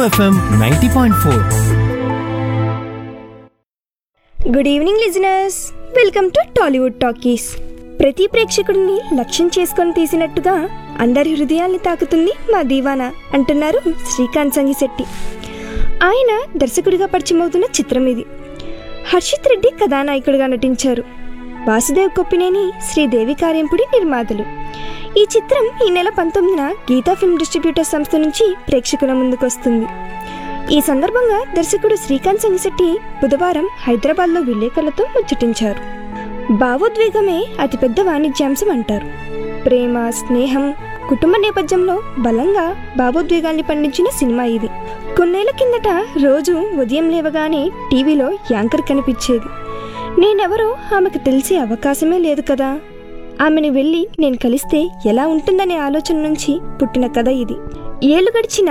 FM ninety point four good evening listeners welcome to Tollywood talkies ప్రతి ప్రేక్షకుడిని లక్ష్యం చేసుకొని తీసినట్టుగా అందరి హృదయాల్ని తాకుతుంది మా దీవానా అంటున్నారు శ్రీకాంత్ సంగిశెట్టి ఆయన దర్శకుడిగా పరిచయమవుతున్న చిత్రం ఇది హర్షిత్ రెడ్డి కథానాయకుడిగా నటించారు వాసుదేవ్ కొప్పినేని శ్రీదేవి కార్యంపుడి నిర్మాతలు ఈ చిత్రం ఈ నెల పంతొమ్మిదిన గీతా ఫిల్మ్ డిస్ట్రిబ్యూటర్ సంస్థ నుంచి ప్రేక్షకుల ముందుకొస్తుంది ఈ సందర్భంగా దర్శకుడు శ్రీకాంత్ సంగిశెట్టి బుధవారం హైదరాబాద్లో విలేకరులతో ముచ్చటించారు భావోద్వేగమే అతిపెద్ద వాణిజ్యాంశం అంటారు ప్రేమ స్నేహం కుటుంబ నేపథ్యంలో బలంగా భావోద్వేగాల్ని పండించిన సినిమా ఇది కొన్నేళ్ల కిందట రోజు ఉదయం లేవగానే టీవీలో యాంకర్ కనిపించేది నేనెవరో ఆమెకు తెలిసే అవకాశమే లేదు కదా ఆమెను వెళ్ళి నేను కలిస్తే ఎలా ఉంటుందనే ఆలోచన నుంచి పుట్టిన కథ ఇది ఏళ్ళు గడిచిన